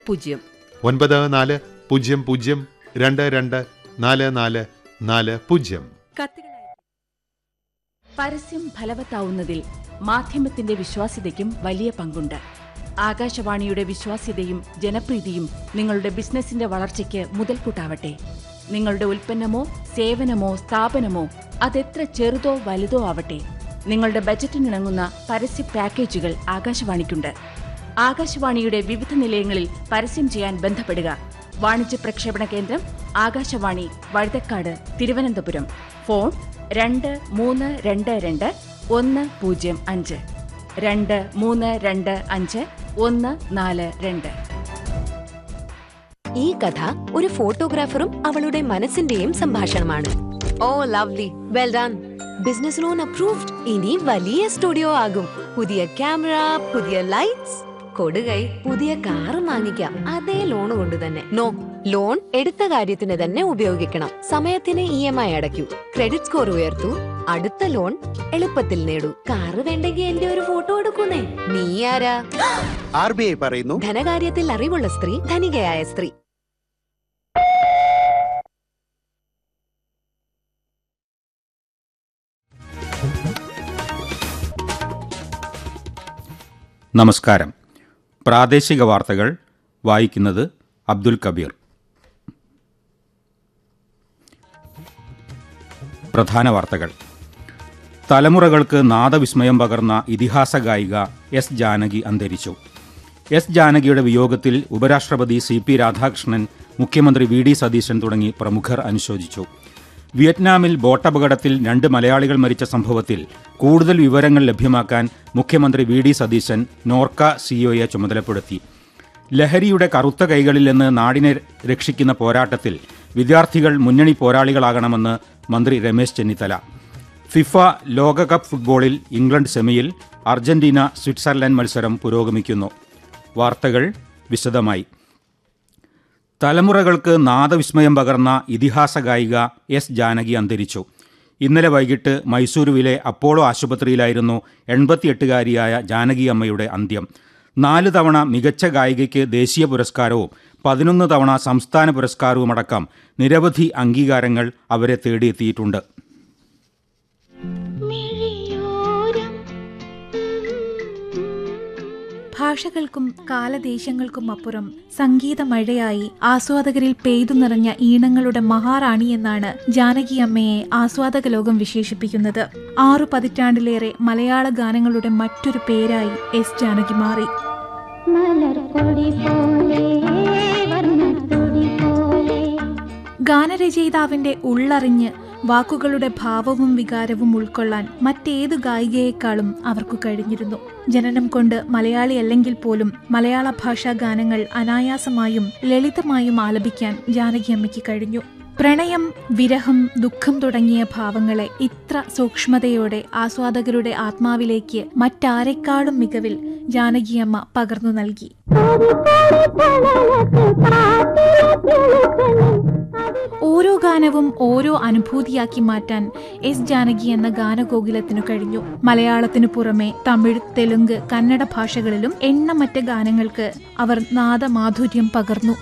പൂജ്യം ഒൻപത് നാല് പൂജ്യം പൂജ്യം രണ്ട് രണ്ട് നാല് നാല് നാല് പൂജ്യം കത്തുകളായി പരസ്യം ഫലവത്താവുന്നതിൽ മാധ്യമത്തിന്റെ വിശ്വാസ്യതയ്ക്കും വലിയ പങ്കുണ്ട് ആകാശവാണിയുടെ വിശ്വാസ്യതയും ജനപ്രീതിയും നിങ്ങളുടെ ബിസിനസിന്റെ വളർച്ചയ്ക്ക് മുതൽക്കൂട്ടാവട്ടെ നിങ്ങളുടെ ഉൽപ്പന്നമോ സേവനമോ സ്ഥാപനമോ അതെത്ര ചെറുതോ വലുതോ ആവട്ടെ നിങ്ങളുടെ ബജറ്റിനിണങ്ങുന്ന പരസ്യ പാക്കേജുകൾ ആകാശവാണിക്കുണ്ട് ആകാശവാണിയുടെ വിവിധ നിലയങ്ങളിൽ പരസ്യം ചെയ്യാൻ ബന്ധപ്പെടുക വാണിജ്യ പ്രക്ഷേപണ കേന്ദ്രം ആകാശവാണി വഴുതക്കാട് തിരുവനന്തപുരം ഫോൺ രണ്ട് മൂന്ന് രണ്ട് രണ്ട് ഒന്ന് പൂജ്യം അഞ്ച് രണ്ട് മൂന്ന് രണ്ട് അഞ്ച് ഒന്ന് നാല് രണ്ട് ഈ കഥ ഒരു ഫോട്ടോഗ്രാഫറും അവളുടെ മനസ്സിന്റെയും സംഭാഷണമാണ് oh lovely well done business loan approved ഇനി വലിയ സ്റ്റുഡിയോ ആകും പുതിയ ക്യാമറ പുതിയ ലൈറ്റ്സ് കൊടുകൈ പുതിയ കാറ് വാങ്ങിക്കാം അതേ ലോൺ കൊണ്ട് തന്നെ നോ ലോൺ എടുത്ത കാര്യത്തിന് തന്നെ ഉപയോഗിക്കണം സമയത്തിന് ഇ എം ഐ അടയ്ക്കൂ ക്രെഡിറ്റ് സ്കോർ ഉയർത്തൂ അടുത്ത ലോൺ എളുപ്പത്തിൽ നേടൂ കാറ് വേണ്ടെങ്കിൽ എന്റെ ഒരു ഫോട്ടോ എടുക്കുന്നേ നീ ആരാ ആർ ബി ഐ പറയുന്നു ധനകാര്യത്തിൽ അറിവുള്ള സ്ത്രീ ധനികയായ സ്ത്രീ നമസ്കാരം പ്രാദേശിക വാർത്തകൾ വായിക്കുന്നത് അബ്ദുൽ കബീർ പ്രധാന വാർത്തകൾ തലമുറകൾക്ക് നാദവിസ്മയം പകർന്ന ഇതിഹാസ ഗായിക എസ് ജാനകി അന്തരിച്ചു എസ് ജാനകിയുടെ വിയോഗത്തിൽ ഉപരാഷ്ട്രപതി സി പി രാധാകൃഷ്ണൻ മുഖ്യമന്ത്രി വി ഡി സതീശൻ തുടങ്ങി പ്രമുഖർ അനുശോചിച്ചു വിയറ്റ്നാമിൽ ബോട്ടപകടത്തിൽ രണ്ട് മലയാളികൾ മരിച്ച സംഭവത്തിൽ കൂടുതൽ വിവരങ്ങൾ ലഭ്യമാക്കാൻ മുഖ്യമന്ത്രി വി ഡി സതീശൻ നോർക്ക സിഒയെ ചുമതലപ്പെടുത്തി ലഹരിയുടെ കറുത്ത കൈകളിൽ നിന്ന് നാടിനെ രക്ഷിക്കുന്ന പോരാട്ടത്തിൽ വിദ്യാർത്ഥികൾ മുന്നണി പോരാളികളാകണമെന്ന് മന്ത്രി രമേശ് ചെന്നിത്തല ഫിഫ ലോകകപ്പ് ഫുട്ബോളിൽ ഇംഗ്ലണ്ട് സെമിയിൽ അർജന്റീന സ്വിറ്റ്സർലൻഡ് മത്സരം പുരോഗമിക്കുന്നു വാർത്തകൾ വിശദമായി തലമുറകൾക്ക് നാദവിസ്മയം പകർന്ന ഇതിഹാസ ഗായിക എസ് ജാനകി അന്തരിച്ചു ഇന്നലെ വൈകിട്ട് മൈസൂരുവിലെ അപ്പോളോ ആശുപത്രിയിലായിരുന്നു എൺപത്തിയെട്ടുകാരിയായ ജാനകി അമ്മയുടെ അന്ത്യം നാല് തവണ മികച്ച ഗായികയ്ക്ക് ദേശീയ പുരസ്കാരവും പതിനൊന്ന് തവണ സംസ്ഥാന പുരസ്കാരവുമടക്കം നിരവധി അംഗീകാരങ്ങൾ അവരെ തേടിയെത്തിയിട്ടുണ്ട് ഭാഷകൾക്കും കാലദേശങ്ങൾക്കും അപ്പുറം സംഗീത മഴയായി ആസ്വാദകരിൽ പെയ്തു നിറഞ്ഞ ഈണങ്ങളുടെ മഹാറാണി എന്നാണ് ജാനകി അമ്മയെ ആസ്വാദക ലോകം വിശേഷിപ്പിക്കുന്നത് ആറു പതിറ്റാണ്ടിലേറെ മലയാള ഗാനങ്ങളുടെ മറ്റൊരു പേരായി എസ് ജാനകി മാറി മലർക്കൊടി പോലെ വർണ്ണത്തൊടി പോലെ ഗാനരചയിതാവിന്റെ ഉള്ളറിഞ്ഞ് വാക്കുകളുടെ ഭാവവും വികാരവും ഉൾക്കൊള്ളാൻ മറ്റേതു ഗായികയെക്കാളും അവർക്കു കഴിഞ്ഞിരുന്നു ജനനം കൊണ്ട് മലയാളി അല്ലെങ്കിൽ പോലും മലയാള ഭാഷാ ഗാനങ്ങൾ അനായാസമായും ലളിതമായും ആലപിക്കാൻ ജാനകിയമ്മയ്ക്ക് കഴിഞ്ഞു പ്രണയം വിരഹം ദുഃഖം തുടങ്ങിയ ഭാവങ്ങളെ ഇത്ര സൂക്ഷ്മതയോടെ ആസ്വാദകരുടെ ആത്മാവിലേക്ക് മറ്റാരെക്കാളും മികവിൽ ജാനകിയമ്മ പകർന്നു നൽകി ഓരോ ഗാനവും ഓരോ അനുഭൂതിയാക്കി മാറ്റാൻ എസ് ജാനകി എന്ന ഗാനഗോകുലത്തിനു കഴിഞ്ഞു മലയാളത്തിനു പുറമെ തമിഴ് തെലുങ്ക് കന്നഡ ഭാഷകളിലും എണ്ണമറ്റ ഗാനങ്ങൾക്ക് അവർ നാദമാധുര്യം പകർന്നു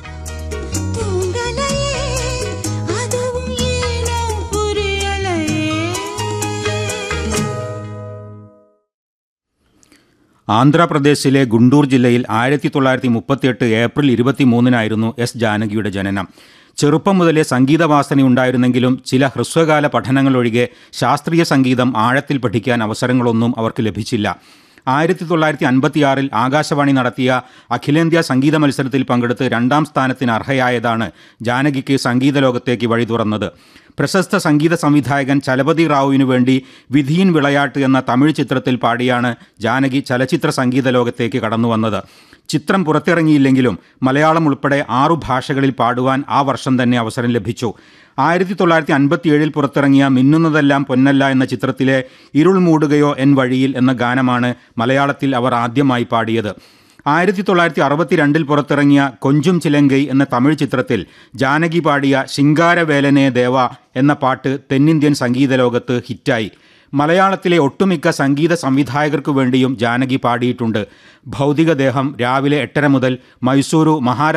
ആന്ധ്രാപ്രദേശിലെ ഗുണ്ടൂർ ജില്ലയിൽ ആയിരത്തി തൊള്ളായിരത്തി മുപ്പത്തിയെട്ട് ഏപ്രിൽ ഇരുപത്തിമൂന്നിനായിരുന്നു എസ് ജാനകിയുടെ ജനനം ചെറുപ്പം മുതലേ സംഗീതവാസനയുണ്ടായിരുന്നെങ്കിലും ചില ഹ്രസ്വകാല പഠനങ്ങളൊഴികെ ശാസ്ത്രീയ സംഗീതം ആഴത്തിൽ പഠിക്കാൻ അവസരങ്ങളൊന്നും അവർക്ക് ലഭിച്ചില്ല ആയിരത്തി തൊള്ളായിരത്തി അൻപത്തിയാറിൽ ആകാശവാണി നടത്തിയ അഖിലേന്ത്യാ സംഗീത മത്സരത്തിൽ പങ്കെടുത്ത് രണ്ടാം സ്ഥാനത്തിന് അർഹയായതാണ് ജാനകിക്ക് സംഗീത ലോകത്തേക്ക് വഴി തുറന്നത് പ്രശസ്ത സംഗീത സംവിധായകൻ ചലപതി റാവുവിനു വേണ്ടി വിധിയിൻ വിളയാട്ട് എന്ന തമിഴ് ചിത്രത്തിൽ പാടിയാണ് ജാനകി ചലച്ചിത്ര സംഗീത ലോകത്തേക്ക് കടന്നുവന്നത് ചിത്രം പുറത്തിറങ്ങിയില്ലെങ്കിലും മലയാളം ഉൾപ്പെടെ ആറു ഭാഷകളിൽ പാടുവാൻ ആ വർഷം തന്നെ അവസരം ലഭിച്ചു ആയിരത്തി തൊള്ളായിരത്തി അൻപത്തിയേഴിൽ പുറത്തിറങ്ങിയ മിന്നുന്നതെല്ലാം പൊന്നല്ല എന്ന ചിത്രത്തിലെ ഇരുൾ മൂടുകയോ എൻ വഴിയിൽ എന്ന ഗാനമാണ് മലയാളത്തിൽ അവർ ആദ്യമായി പാടിയത് ആയിരത്തി തൊള്ളായിരത്തി അറുപത്തിരണ്ടിൽ പുറത്തിറങ്ങിയ കൊഞ്ചും ചിലങ്കൈ എന്ന തമിഴ് ചിത്രത്തിൽ ജാനകി പാടിയ ശിങ്കാരവേലനെ ദേവ എന്ന പാട്ട് തെന്നിന്ത്യൻ സംഗീത ലോകത്ത് ഹിറ്റായി മലയാളത്തിലെ ഒട്ടുമിക്ക സംഗീത സംവിധായകർക്കു വേണ്ടിയും ജാനകി പാടിയിട്ടുണ്ട് ഭൗതികദേഹം രാവിലെ എട്ടര മുതൽ മൈസൂരു മഹാരാജ